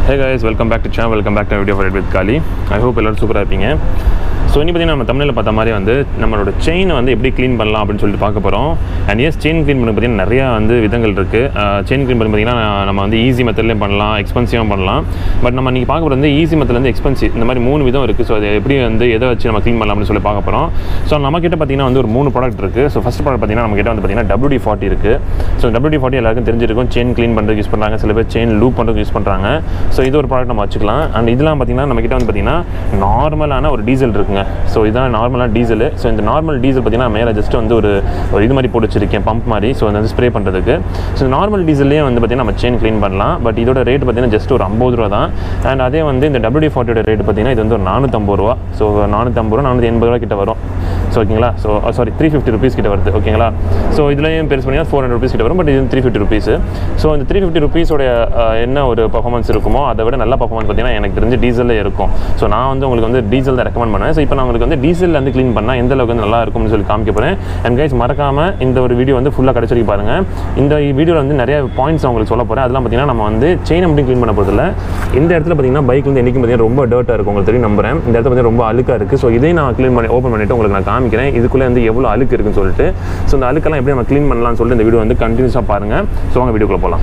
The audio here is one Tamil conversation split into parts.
hey guys welcome back to channel welcome back to video for with காலி ஐ ஹோப் எல்லோரும் சூப்பராக இருப்பீங்க ஸோ இனி பார்த்தீங்கன்னா நம்ம தமிழில் பார்த்த மாதிரி வந்து நம்மளோட செயினை வந்து எப்படி க்ளீன் பண்ணலாம் அப்படின்னு சொல்லிட்டு பார்க்க போகிறோம் அண்ட் எஸ் செயின் க்ளீன் பண்ண பார்த்தீங்கன்னா நிறையா வந்து விதங்கள் இருக்குது செயின் க்ளீன் பண்ணி பார்த்தீங்கன்னா நம்ம வந்து ஈஸி மெத்தட்லேயும் பண்ணலாம் எக்ஸ்பென்சிவாக பண்ணலாம் பட் நம்ம இன்றைக்கி பார்க்க போகிறது வந்து ஈஸி மெத்தட்லேருந்து எக்ஸ்பென்சிவ் இந்த மாதிரி மூணு விதம் இருக்குது ஸோ அது எப்படி வந்து எதை வச்சு நம்ம க்ளீன் பண்ணலாம் அப்படின்னு சொல்லி பார்க்க போகிறோம் ஸோ நம்மக்கிட்ட பார்த்தீங்கன்னா வந்து ஒரு மூணு ப்ராடக்ட் இருக்குது ஸோ ஃபஸ்ட் ப்ராடக்ட் பார்த்தீங்கன்னா நம்மக்கிட்ட வந்து பார்த்தீங்கன்னா WD ஃபார்ட்டி இருக்குது ஸோ WD ஃபார்ட்டி எல்லாருக்கும் தெரிஞ்சிருக்கும் செயின் க்ளீன் பண்ணுறதுக்கு யூஸ் பண்ணுறாங்க சில பேர் செயின் லூப் பண்ணுறதுக்கு யூஸ் பண்ணுறாங்க ஸோ இது ஒரு ப்ராடக்ட் நம்ம வச்சுக்கலாம் அண்ட் இதெல்லாம் பார்த்தீங்கன்னா நம்மக்கிட்ட வந்து பார்த்தீங்கன்னா நார்மலான ஒரு டீசல் இருக்குங்க ஸோ இதான் நார்மலான டீசல் ஸோ இந்த நார்மல் டீசல் பார்த்தீங்கன்னா மேலே ஜஸ்ட் வந்து ஒரு ஒரு இது மாதிரி போட்டு வச்சிருக்கேன் பம்ப் மாதிரி ஸோ அது வந்து ஸ்ப்ரே பண்ணுறதுக்கு ஸோ நார்மல் டீசல்லே வந்து பார்த்தீங்கன்னா நம்ம செயின் க்ளீன் பண்ணலாம் பட் இதோட ரேட் பார்த்தீங்கன்னா ஜஸ்ட் ஒரு ஐம்பது ரூபா தான் அண்ட் அதே வந்து இந்த WD ஃபார்ட்டியோட ரேட் பார்த்தீங்கன்னா இது வந்து ஒரு நானூற்றம்பது ரூபா ஸோ நானூற்றம்பது ரூபா நானூற்றி எண்பது ரூபா கிட்ட வரும் ஸோ ஓகேங்களா so sorry three fifty rupees கிட்ட வருது ஓகேங்களா ஸோ இதுலேயும் பெருசு பண்ணிங்கன்னா ஃபோர் ஹண்ட்ரட் ருபீஸ் கிட்ட வரும் பட் இது த்ரீ ஃபிஃப்டி ருபீஸ் ஸோ இந்த த்ரீ ஃபிஃப்டி ருபீஸோட என்ன ஒரு பர்ஃபார்மன்ஸ் இருக்குமோ அதை விட நல்ல பர்ஃபார்மன்ஸ் பார்த்தீங்கன்னா எனக்கு தெரிஞ்சு டீசலில் இருக்கும் ஸோ நான் வந்து உங்களுக்கு வந்து டீசல் தான் ரெக்கமெண்ட் பண்ணுவேன் ஸோ இப்போ நான் உங்களுக்கு வந்து டீசலில் வந்து க்ளீன் பண்ணால் எந்த அளவுக்கு வந்து நல்லா இருக்கும்னு சொல்லி காமிக்க போகிறேன் அண்ட் கைஸ் மறக்காமல் இந்த ஒரு வீடியோ வந்து ஃபுல்லாக கடைசி வரைக்கும் பாருங்கள் இந்த வீடியோவில் வந்து நிறைய பாயிண்ட்ஸ் உங்களுக்கு சொல்ல போகிறேன் அதெல்லாம் பார்த்தீங்கன்னா நம்ம வந்து செயின் மட்டும் க்ளீன் பண்ண போகிறதில்ல இந்த இடத்துல பார்த்தீங்கன்னா பைக் வந்து என்றைக்கும் பார்த்தீங்கன்னா ரொம்ப டர்ட்டாக இருக்கும் உங்களுக்கு தெரியும் நம்புறேன் இந்த இடத்துல பார்த்தீங்கன்னா ரொம்ப அழுக்காக இருக்குது ஸோ இதையும் நான் க்ளீன் பண்ணி ஓப்பன் பண்ணிவிட்டு உங்களுக்கு நான் காமிக்கிறேன் இதுக்குள்ளே வந்து எவ்வளோ அழுக்கு இருக்குன்னு சொல்லிட்டு ஸோ இந்த அழுக்கெல்லாம் எப்படி நம்ம க்ளீன் பண்ணலாம்னு சொல்லிட்டு இந்த வீடியோ வந்து கண்டினியூஸாக பாருங்கள் ஸோ வாங்க வீடியோக்குள்ளே போகலாம்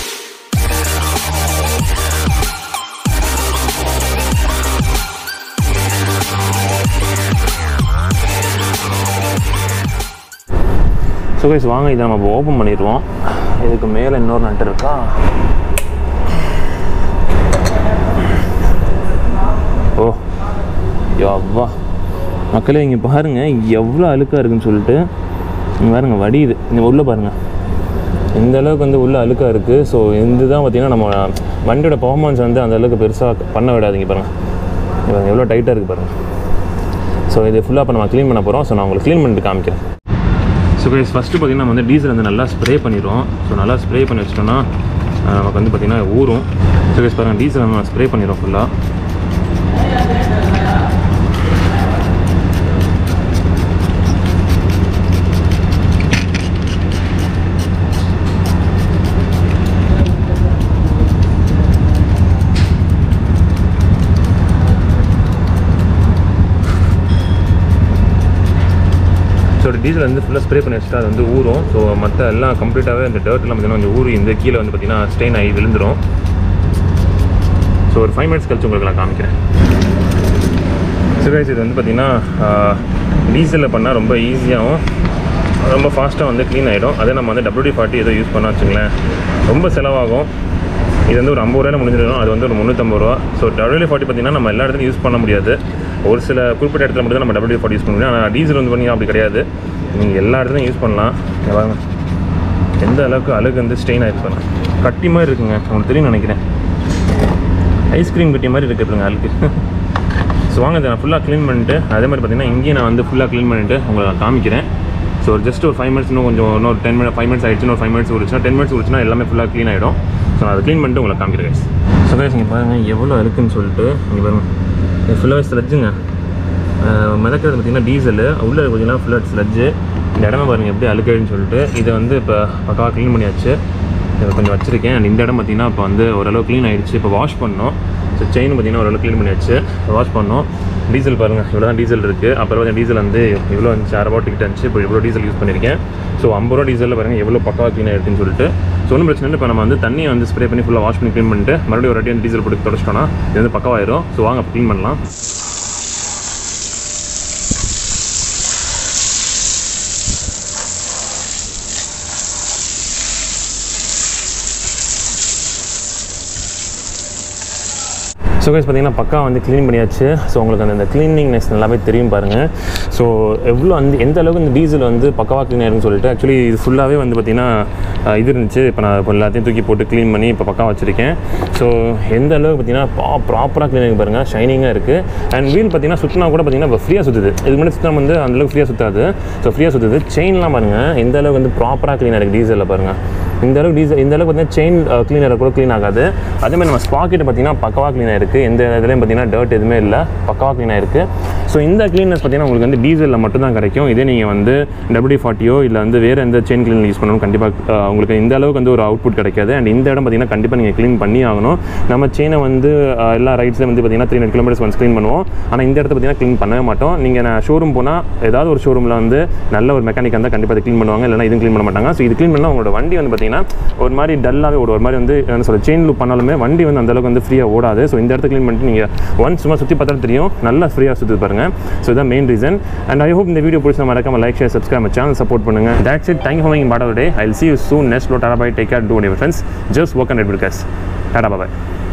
ஸோ கைஸ் வாங்க இதை நம்ம ஓப்பன் பண்ணிடுவோம் இதுக்கு மேலே இன்னொரு நட்டு இருக்கா ஓ யவ்வா மக்களே இங்கே பாருங்கள் எவ்வளோ அழுக்காக இருக்குன்னு சொல்லிட்டு இங்கே பாருங்க வடியுது இங்கே உள்ளே பாருங்கள் இந்த அளவுக்கு வந்து உள்ள அழுக்காக இருக்குது ஸோ இது தான் பார்த்தீங்கன்னா நம்ம வண்டியோட பர்ஃபார்மன்ஸ் வந்து அந்த அளவுக்கு பெருசாக பண்ண விடாதீங்க பாருங்கள் இங்க பாருங்க எவ்வளோ டைட்டாக இருக்குது பாருங்கள் ஸோ இது ஃபுல்லாக இப்போ நம்ம க்ளீன் பண்ண போகிறோம் ஸோ நான் உங்களுக்கு க்ளீன் பண்ணிட்டு காமிக்கிறேன் ஸோ கைஸ் ஃபஸ்ட்டு பார்த்தீங்கன்னா நம்ம வந்து டீசல் வந்து நல்லா ஸ்ப்ரே பண்ணிடுவோம் ஸோ நல்லா ஸ்ப்ரே பண்ணி வச்சிட்டோம்னா அஹ், நமக்கு வந்து பார்த்திங்கன்னா ஊறும் ஸோ கைஸ் பாருங்கள் டீசல் நம்ம ஸ்ப்ரே பண்ணிடுவோம் ஃபுல்லாக ஸோ டீசல் வந்து ஃபுல்லாக ஸ்ப்ரே பண்ணி வச்சுட்டு அது வந்து ஊறும் ஸோ மற்ற எல்லாம் கம்ப்ளீட்டாகவே அந்த டர்ட் எல்லாம் பார்த்தீங்கன்னா கொஞ்சம் ஊறி இந்த கீழே வந்து பார்த்தீங்கன்னா ஸ்டெயின் ஆகி விழுந்துரும் ஸோ ஒரு ஃபைவ் மினிட்ஸ் கழிச்சு உங்களுக்கு நான் காமிக்கிறேன் ஸோ guys இது வந்து பார்த்தீங்கன்னா டீசலில் பண்ணால் ரொம்ப ஈஸியாகவும் ரொம்ப ஃபாஸ்ட்டாக வந்து க்ளீன் ஆகிடும் அதே நம்ம வந்து WD ஃபார்ட்டி ஏதோ யூஸ் பண்ணா வச்சுங்களேன் ரொம்ப செலவாகும் இது வந்து ஒரு ஐம்பது ரூபாயில் முடிஞ்சிடும் அது வந்து ஒரு முந்நூற்றம்பது ரூபா ஸோ WD ஃபார்ட்டி பார்த்தீங்கன்னா நம்ம எல்லா இடத்துலையும் யூஸ் பண்ண முடியாது ஒரு சில குறிப்பிட்ட இடத்துல மட்டும் தான் நம்ம WD ஃபார்ட்டி யூஸ் பண்ண முடியும் ஆனால் டீசல் வந்து பண்ணி அப்படி கிடையாது நீங்கள் எல்லா இடத்துலையும் யூஸ் பண்ணலாம் இங்க பாருங்க எந்த அளவுக்கு அழுகு வந்து ஸ்டெயின் ஆகிருப்பாங்க கட்டி மாதிரி இருக்குங்க உங்களுக்கு தெரியும் நினைக்கிறேன் ஐஸ்கிரீம் கட்டி மாதிரி இருக்குதுங்க அழுக்கு ஸோ வாங்க இதை நான் ஃபுல்லாக க்ளீன் பண்ணிட்டு அதே மாதிரி பார்த்தீங்கன்னா இங்கேயும் நான் வந்து ஃபுல்லாக க்ளீன் பண்ணிட்டு உங்களுக்கு நான் காமிக்கிறேன் ஸோ ஜஸ்ட் ஒரு ஃபைவ் மினிட்ஸ் இன்னும் கொஞ்சம் இன்னொரு டென் மினிட் ஃபைவ் மினிட்ஸ் ஆயிடுச்சு ஒரு ஃபைவ் மினிட்ஸ் உரிச்சுனா டென் மினிட்ஸ் உரிச்சுனா எல்லாமே ஃபுல்லாக க்ளீன் ஆகிடும் ஸோ நான் அதை க்ளீன் பண்ணிட்டு உங்களுக்கு காமிக்கிறேன் ஸோ கைஸ் இங்கே பாருங்கள் எவ்வளோ இருக்குன்னு சொல்லிட்டு இங்கே பாருங்கள் இது ஃபுல்லாகவே ஸ்லட்ஜுங்க மிதக்கிறது பார்த்தீங்கன்னா டீசலு உள்ளே பார்த்தீங்கன்னா ஃபுல்லாக ஸ்லட்ஜு இந்த இடமே பாருங்கள் எப்படி அழுக்காயிடுன்னு சொல்லிட்டு இதை வந்து இப்போ பக்காவாக க்ளீன் பண்ணியாச்சு இதை கொஞ்சம் வச்சுருக்கேன் அண்ட் இந்த இடம் பார்த்தீங்கன்னா இப்போ வந்து ஓரளவு க்ளீன் ஆயிடுச்சு இப்போ வாஷ் பண்ணோம் ஸோ செயின் பார்த்தீங்கன்னா ஓரளவு க்ளீன் பண்ணியாச்சு வாஷ் பண்ணோம் டீசல் பாருங்கள் இவ்வளோ தான் டீசல் இருக்குது அப்புறம் வந்து டீசல் வந்து இவ்வளோ இருந்துச்சு அரை பாட்டு கிட்ட இருந்துச்சு இப்போ இவ்வளோ டீசல் யூஸ் பண்ணியிருக்கேன் ஸோ ஐம்பது ரூபா டீசலில் பாருங்கள் எவ்வளோ பக்காவாக க்ளீன் ஆகிடுதுன்னு சொல்லிட்டு ஸோ ஒன்றும் பிரச்சனை இல்லை இப்போ நம்ம வந்து தண்ணியை வந்து ஸ்ப்ரே பண்ணி ஃபுல்லாக வாஷ் பண்ணி க்ளீன் பண்ணிட்டு மறுபடியும் ஒரு வாட்டி வந்து டீசல் போட்டு தொடச்சிட்டோம்னா இது வந்து பக்கவாயிரும் ஸோ வாங்க க்ளீன் பண்ணலாம் ஸோ கைஸ் பார்த்தீங்கன்னா பக்கா வந்து க்ளீன் பண்ணியாச்சு ஸோ உங்களுக்கு அந்த இந்த க்ளீனிங்னஸ் நல்லாவே தெரியும் பாருங்கள் ஸோ எவ்வளோ அந்த எந்த அளவுக்கு இந்த டீசல் வந்து பக்காவாக க்ளீன் ஆயிருன்னு சொல்லிட்டு ஆக்சுவலி இது ஃபுல்லாகவே வந்து பார்த்திங்கன்னா அஹ், இது இருந்துச்சு இப்போ நான் இப்போ எல்லாத்தையும் தூக்கி போட்டு க்ளீன் பண்ணி இப்போ பக்கா வச்சுருக்கேன் ஸோ எந்த அளவுக்கு பார்த்தீங்கன்னா பா ப்ராப்பராக க்ளீன் ஆகி பாருங்கள் ஷைனிங்காக இருக்குது அண்ட் வீல் பார்த்தீங்கன்னா சுற்றினா கூட பார்த்தீங்கன்னா இப்போ ஃப்ரீயாக சுற்றுது இதுக்கு முன்னாடி சுத்தம் வந்து அந்தளவுக்கு ஃப்ரீயாக சுற்றாது ஸோ ஃப்ரீயாக சுற்றுது செயின்லாம் பாருங்கள் எந்த அளவுக்கு வந்து ப்ராப்பராக க்ளீனாக இருக்குது டீசலில் பாருங்கள் இந்த அளவுக்கு டீசல் இந்த அளவுக்கு பார்த்தீங்கன்னா செயின் க்ளீனர் கூட க்ளீன் ஆகாது அதே மாதிரி நம்ம ஸ்பாக்கெட் பார்த்தீங்கன்னா பக்கவாக க்ளீன் ஆயிருக்கு எந்த இதுலையும் பார்த்தீங்கன்னா டர்ட் எதுவுமே இல்லை பக்கவாக க்ளீன் ஆயிருக்கு ஸோ இந்த க்ளீனஸ் பார்த்தீங்கன்னா உங்களுக்கு வந்து டீசலில் மட்டும் தான் கிடைக்கும் இதே நீங்கள் வந்து டபிள்யூ ஃபார்ட்டியோ இல்லை வந்து வேறு எந்த செயின் க்ளீன் யூஸ் பண்ணணும் கண்டிப்பாக உங்களுக்கு இந்த அளவுக்கு வந்து ஒரு அவுட்புட் கிடைக்காது அண்ட் இந்த இடம் பார்த்தீங்கன்னா கண்டிப்பாக நீங்கள் க்ளீன் பண்ணி ஆகணும் நம்ம செயினை வந்து அஹ், எல்லா ரைட்ஸ்லையும் வந்து பார்த்தீங்கன்னா three hundred kilometres once clean பண்ணுவோம் ஆனால் இந்த இடத்த பார்த்தீங்கன்னா க்ளீன் பண்ணவே மாட்டோம் நீங்கள் நான் ஷோரூம் போனால் ஏதாவது ஒரு ஷோரூமில் வந்து நல்ல ஒரு மெக்கானிக் இருந்தால் கண்டிப்பாக க்ளீன் பண்ணுவாங்க இல்லைனா இதுவும் க்ளீன் பண்ண மாட்டாங்க ஸோ இது க்ளீன் பண்ணால் உங்களோட வண்டி வந்து பார்த்தீங்கன்னா ஒரு மாதிரி டல்லாகவே ஒரு ஒரு மாதிரி வந்து என்ன சொல்ல செயின் லூப் பண்ணாலுமே வண்டி வந்து அந்த அளவுக்கு வந்து ஃப்ரீயாக ஓடாது ஸோ இந்த இடத்த க்ளீன் பண்ணிட்டு நீங்கள் ஒன்ஸ் சும்மா சுற்றி பார்த்தா தெரியும் நல்லா ஃப்ரீயாக சுற்றி பாருங்க ஸோ இதான் main reason and I hope இந்த வீடியோ பிடிச்ச மறக்காம like share subscribe channel support பண்ணுங்க தட்ஸ் இட் தேங்க் ஃபார் மைங் பாட் day I see you soon next லோ tata bye take care today friends just work and எட் டாடா பாய்